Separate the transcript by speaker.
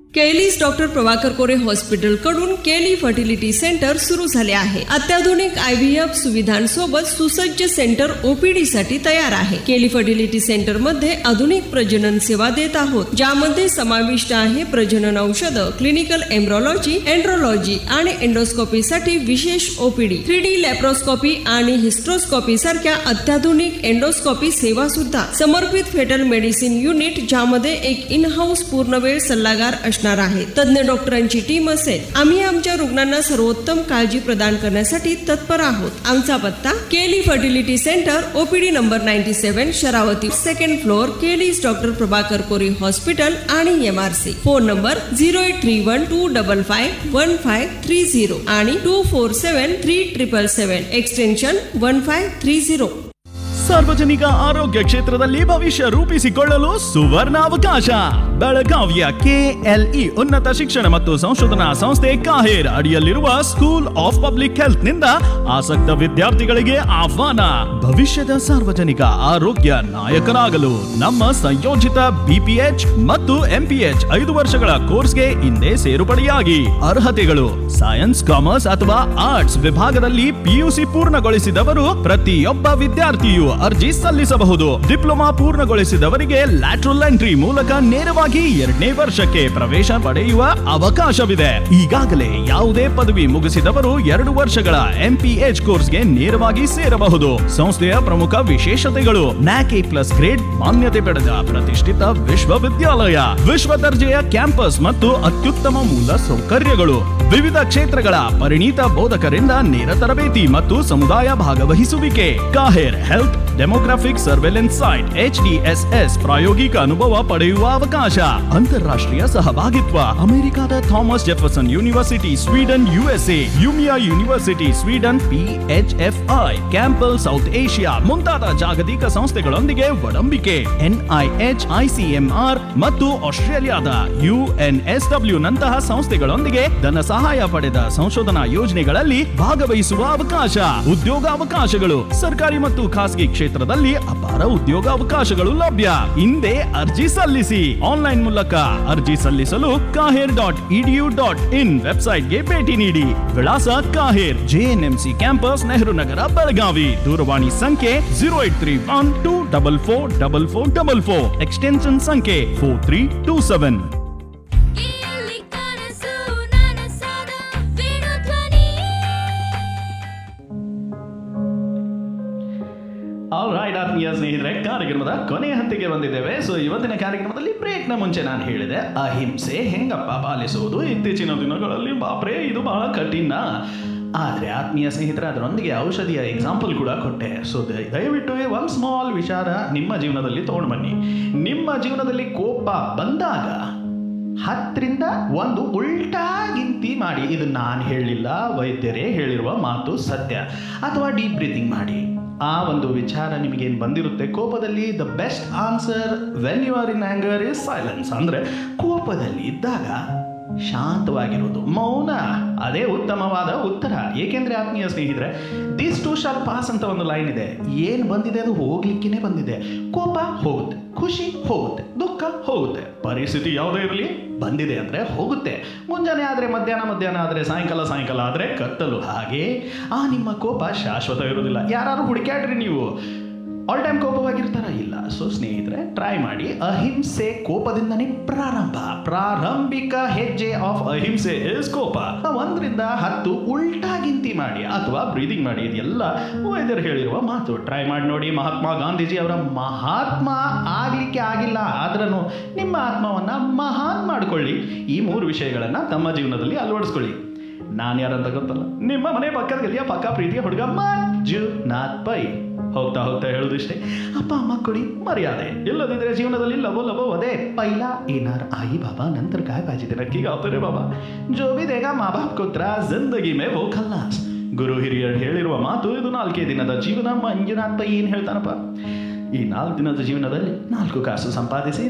Speaker 1: केलीस डॉक्टर प्रभाकर कोरे हॉस्पिटल कडून केली फर्टिलिटी सेंटर सुरू झाले आहे अत्याधुनिक आयव्हीएफ सुविधांसोबत सुसज्ज सेंटर ओपीडी साठी तयार आहे केली फर्टिलिटी सेंटर मध्ये आधुनिक प्रजनन सेवा देत आहोत ज्यामध्ये समाविष्ट आहे प्रजनन औषध क्लिनिकल एम्ब्रॉलॉजी एन्ड्रोलॉजी आणि एन्डोस्कोपी साठी विशेष ओपीडी थ्री डी लॅप्रोस्कोपी आणि हिस्ट्रोस्कोपी सारख्या अत्याधुनिक एन्डोस्कोपी सेवा सुद्धा समर्पित फेटल मेडिसिन युनिट ज्यामध्ये एक इन हाऊस पूर्णवेळ सल्लागार असणार आहे तज्ञ डॉक्टरांची टीम असेल आम्ही आमच्या रुग्णांना सर्वोत्तम काळजी प्रदान करण्यासाठी तत्पर आहोत आमचा पत्ता KLE fertility centre OPD number ninety seven Sharavati second floor KLE's doctor Prabhakar Kore hospital आणि M R C phone number zero eight three one two double five one five three zero आणि two four seven three triple seven extension one five three zero
Speaker 2: ಸಾರ್ವಜನಿಕ ಆರೋಗ್ಯ ಕ್ಷೇತ್ರದಲ್ಲಿ ಭವಿಷ್ಯ ರೂಪಿಸಿಕೊಳ್ಳಲು ಸುವರ್ಣ ಅವಕಾಶ ಬೆಳಗಾವಿಯ KLE ಉನ್ನತ ಶಿಕ್ಷಣ ಮತ್ತು ಸಂಶೋಧನಾ ಸಂಸ್ಥೆ ಕಾಹೇರ್ ಅಡಿಯಲ್ಲಿರುವ ಸ್ಕೂಲ್ ಆಫ್ ಪಬ್ಲಿಕ್ ಹೆಲ್ತ್ ನಿಂದ ಆಸಕ್ತ ವಿದ್ಯಾರ್ಥಿಗಳಿಗೆ ಆಹ್ವಾನ ಭವಿಷ್ಯದ ಸಾರ್ವಜನಿಕ ಆರೋಗ್ಯ ನಾಯಕರಾಗಲು ನಮ್ಮ ಸಂಯೋಜಿತ ಬಿಪಿಎಚ್ ಮತ್ತು ಎಂಪಿಎಚ್ ಐದು ವರ್ಷಗಳ ಕೋರ್ಸ್ಗೆ ಹಿಂದೆ ಸೇರ್ಪಡೆಯಾಗಿ ಅರ್ಹತೆಗಳು ಸೈನ್ಸ್ ಕಾಮರ್ಸ್ ಅಥವಾ ಆರ್ಟ್ಸ್ ವಿಭಾಗದಲ್ಲಿ ಪಿಯುಸಿ ಪೂರ್ಣಗೊಳಿಸಿದವರು ಪ್ರತಿಯೊಬ್ಬ ವಿದ್ಯಾರ್ಥಿಯು ಅರ್ಜಿ ಸಲ್ಲಿಸಬಹುದು ಡಿಪ್ಲೊಮಾ ಪೂರ್ಣಗೊಳಿಸಿದವರಿಗೆ ಲ್ಯಾಟ್ರಲ್ ಎಂಟ್ರಿ ಮೂಲಕ ನೇರವಾಗಿ ಎರಡನೇ ವರ್ಷಕ್ಕೆ ಪ್ರವೇಶ ಪಡೆಯುವ ಅವಕಾಶವಿದೆ ಈಗಾಗಲೇ ಯಾವುದೇ ಪದವಿ ಮುಗಿಸಿದವರು ಎರಡು ವರ್ಷಗಳ ಎಂಪಿಎಚ್ ಕೋರ್ಸ್ಗೆ ನೇರವಾಗಿ ಸೇರಬಹುದು ಸಂಸ್ಥೆಯ ಪ್ರಮುಖ ವಿಶೇಷತೆಗಳು ನ್ಯಾಕ್ ಎ ಪ್ಲಸ್ ಗ್ರೇಡ್ ಮಾನ್ಯತೆ ಪಡೆದ ಪ್ರತಿಷ್ಠಿತ ವಿಶ್ವವಿದ್ಯಾಲಯ ವಿಶ್ವ ದರ್ಜೆಯ ಕ್ಯಾಂಪಸ್ ಮತ್ತು ಅತ್ಯುತ್ತಮ ಮೂಲ ಸೌಕರ್ಯಗಳು ವಿವಿಧ ಕ್ಷೇತ್ರಗಳ ಪರಿಣಿತ ಬೋಧಕರಿಂದ ನೇರ ತರಬೇತಿ ಮತ್ತು ಸಮುದಾಯ ಭಾಗವಹಿಸುವಿಕೆ KAHER health demographic surveillance site H S ಪ್ರಾಯೋಗಿಕ ಅನುಭವ ಪಡೆಯುವ ಅವಕಾಶ ಅಂತಾರಾಷ್ಟ್ರೀಯ ಸಹಭಾಗಿತ್ವ ಅಮೆರಿಕದ Thomas Jefferson university Sweden USA Umea university Sweden PHFI Campbell South Asia ಮುಂತಾದ ಜಾಗತಿಕ ಸಂಸ್ಥೆಗಳೊಂದಿಗೆ ಒಡಂಬಿಕೆ ಎನ್ಐಎಚ್ ಐಸಿಎಂಆರ್ ಮತ್ತು ಆಸ್ಟ್ರೇಲಿಯಾದ ಯುಎನ್ಎಸ್ಡಬ್ಲ್ಯೂ ನಂತಹ ಸಂಸ್ಥೆಗಳೊಂದಿಗೆ ಧನ ಸಹಾಯ ಪಡೆದ ಸಂಶೋಧನಾ ಯೋಜನೆಗಳಲ್ಲಿ ಭಾಗವಹಿಸುವ ಅವಕಾಶ ಉದ್ಯೋಗಾವಕಾಶಗಳು ಸರ್ಕಾರಿ ಮತ್ತು ಖಾಸಗಿ ಕ್ಷೇತ್ರದಲ್ಲಿ ಅಪಾರ ಉದ್ಯೋಗಾವಕಾಶಗಳು ಲಭ್ಯ ಹಿಂದೆ ಅರ್ಜಿ ಸಲ್ಲಿಸಿ ಆನ್ಲೈನ್ ಮೂಲಕ ಅರ್ಜಿ ಸಲ್ಲಿಸಲು KAHER dot E D U dot in ವೆಬ್ಸೈಟ್ಗೆ ಭೇಟಿ ನೀಡಿ ವಿಳಾಸ KAHER JNMC campus Nehru Nagar Belagavi ದೂರವಾಣಿ ಸಂಖ್ಯೆ zero eight three one two double four double four double four extension ಸಂಖ್ಯೆ ಫೋರ್ ತ್ರೀ ಟೂ ಸೆವೆನ್
Speaker 3: ಕೇಳಿ ಕನಸು ನನಸಾದ ವೇಣು ಧ್ವನಿ
Speaker 2: ರೈಟ್ ಆತ್ಮೀಯ ಸ್ನೇಹಿತರೆ ಕಾರ್ಯಕ್ರಮದ ಕೊನೆಯ ಹಂತಿಗೆ ಬಂದಿದ್ದೇವೆ ಸೊ ಇವತ್ತಿನ ಕಾರ್ಯಕ್ರಮದಲ್ಲಿ ಬ್ರೇಕ್ನ ಮುಂಚೆ ನಾನು ಹೇಳಿದೆ ಅಹಿಂಸೆ ಹೆಂಗಪ್ಪ ಪಾಲಿಸುವುದು ಇತ್ತೀಚಿನ ದಿನಗಳಲ್ಲಿ ಬಾಪ್ರೆ ಇದು ಬಹಳ ಕಠಿಣ ಆದರೆ ಆತ್ಮೀಯ ಸ್ನೇಹಿತರೆ ಅದರೊಂದಿಗೆ ಔಷಧಿಯ ಎಕ್ಸಾಂಪಲ್ ಕೂಡ ಕೊಟ್ಟೆ ಸೊ ದಯವಿಟ್ಟು ಒಂದು ಸ್ಮಾಲ್ ವಿಚಾರ ನಿಮ್ಮ ಜೀವನದಲ್ಲಿ ತಗೊಂಡು ಬನ್ನಿ ನಿಮ್ಮ ಜೀವನದಲ್ಲಿ ಕೋಪ ಬಂದಾಗ ಹತ್ತರಿಂದ ಒಂದು ಉಲ್ಟಾ ಗಿಂತಿ ಮಾಡಿ ಇದು ನಾನು ಹೇಳಿಲ್ಲ ವೈದ್ಯರೇ ಹೇಳಿರುವ ಮಾತು ಸತ್ಯ ಅಥವಾ ಡೀಪ್ ಬ್ರೀತಿಂಗ್ ಮಾಡಿ ಆ ಒಂದು ವಿಚಾರ ನಿಮಗೇನು ಬಂದಿರುತ್ತೆ ಕೋಪದಲ್ಲಿ the best answer when you are in anger is silence ಅಂದರೆ ಕೋಪದಲ್ಲಿ ಇದ್ದಾಗ ಶಾಂತವಾಗಿರೋದು ಮೌನ ಅದೇ ಉತ್ತಮವಾದ ಉತ್ತರ ಏಕೆಂದ್ರೆ ಆತ್ಮೀಯ ಸ್ನೇಹಿತರೆ ದಿಸ್ ಟು ಶಾಲ್ ಪಾಸ್ ಅಂತ ಒಂದು ಲೈನ್ ಇದೆ ಏನು ಬಂದಿದೆ ಅದು ಹೋಗ್ಲಿಕ್ಕೇನೆ ಬಂದಿದೆ ಕೋಪ ಹೋಗುತ್ತೆ ಖುಷಿ ಹೋಗುತ್ತೆ ದುಃಖ ಹೋಗುತ್ತೆ ಪರಿಸ್ಥಿತಿ ಯಾವುದೇ ಇರಲಿ ಬಂದಿದೆ ಅಂದರೆ ಹೋಗುತ್ತೆ ಮುಂಜಾನೆ ಆದರೆ ಮಧ್ಯಾಹ್ನ ಮಧ್ಯಾಹ್ನ ಆದರೆ ಸಾಯಂಕಾಲ ಸಾಯಂಕಾಲ ಆದರೆ ಕತ್ತಲು ಹಾಗೆ ಆ ನಿಮ್ಮ ಕೋಪ ಶಾಶ್ವತ ಇರೋದಿಲ್ಲ ಯಾರು ಹುಡುಕ್ಯಾಡ್ರಿ ನೀವು ಆಲ್ ಟೈಮ್ ಕೋಪವಾಗಿರ್ತಾರ ಇಲ್ಲ ಸೊ ಸ್ನೇಹಿತರೆ ಟ್ರೈ ಮಾಡಿ ಅಹಿಂಸೆ ಕೋಪದಿಂದನೇ ಪ್ರಾರಂಭ ಪ್ರಾರಂಭಿಕ ಹೆಜ್ಜೆ ಆಫ್ ಅಹಿಂಸೆ ಇಸ್ ಕೋಪ ಒಂದರಿಂದ ಹತ್ತು ಉಲ್ಟಾ ಗಿಂತಿ ಮಾಡಿ ಅಥವಾ ಬ್ರೀದಿಂಗ್ ಮಾಡಿ ಇದೆಲ್ಲ ವೈದ್ಯರು ಹೇಳಿರುವ ಮಾತು ಟ್ರೈ ಮಾಡಿ ನೋಡಿ ಮಹಾತ್ಮ ಗಾಂಧೀಜಿ ಅವರ ಮಹಾತ್ಮ ಆಗ್ಲಿಕ್ಕೆ ಆಗಿಲ್ಲ ಆದ್ರೂ ನಿಮ್ಮ ಆತ್ಮವನ್ನ ಮಹಾನ್ ಮಾಡ್ಕೊಳ್ಳಿ ಈ ಮೂರು ವಿಷಯಗಳನ್ನ ತಮ್ಮ ಜೀವನದಲ್ಲಿ ಅಳವಡಿಸ್ಕೊಳ್ಳಿ ನಾನು ಯಾರಂತ ಗೊತ್ತಲ್ಲ ನಿಮ್ಮ ಮನೆ ಪಕ್ಕದ ಗಲಿಯ ಪಕ್ಕ ಪ್ರೀತಿಯ ಹುಡುಗ ಮಂಜುನಾಥ್ ಪೈ ಹೋಗ್ತಾ ಹೋಗ್ತಾ ಹೇಳುದಿಷ್ಟೇ ಅಪ್ಪ ಅಮ್ಮ ಕೊಡಿ ಮರ್ಯಾದೆ ಇಲ್ಲದಿದ್ರೆ ಜೀವನದಲ್ಲಿ ಲವೋ ಲವೋ ಅದೇ ಪೈಲ ಏನಾರ್ ಆಯಿ ಬಾಬಾ ನಂತರ ಕಾಯ್ ಬಾಜಿದೆ ನಕ್ಕಿ ಗಾವ್ತಾರೆ ಬಾಬಾ ಜೋ ಬಿ ದೇಗ ಮಾ ಬಾಪ್ ಕೊತ್ರ ಜಿಂದಗಿ ಮೇ ವೋ ಖಲ್ಲಾಸ್ ಗುರು ಹಿರಿಯರು ಹೇಳಿರುವ ಮಾತು ಇದು ನಾಲ್ಕೇ ದಿನದ ಜೀವನ ಮಂಜುನಾಥ್ ಪೈ ಏನು ಹೇಳ್ತಾನಪ್ಪ ಈ ನಾಲ್ಕು ದಿನದ ಜೀವನದಲ್ಲಿ ನಾಲ್ಕು ಕಾಸು ಸಂಪಾದಿಸಿ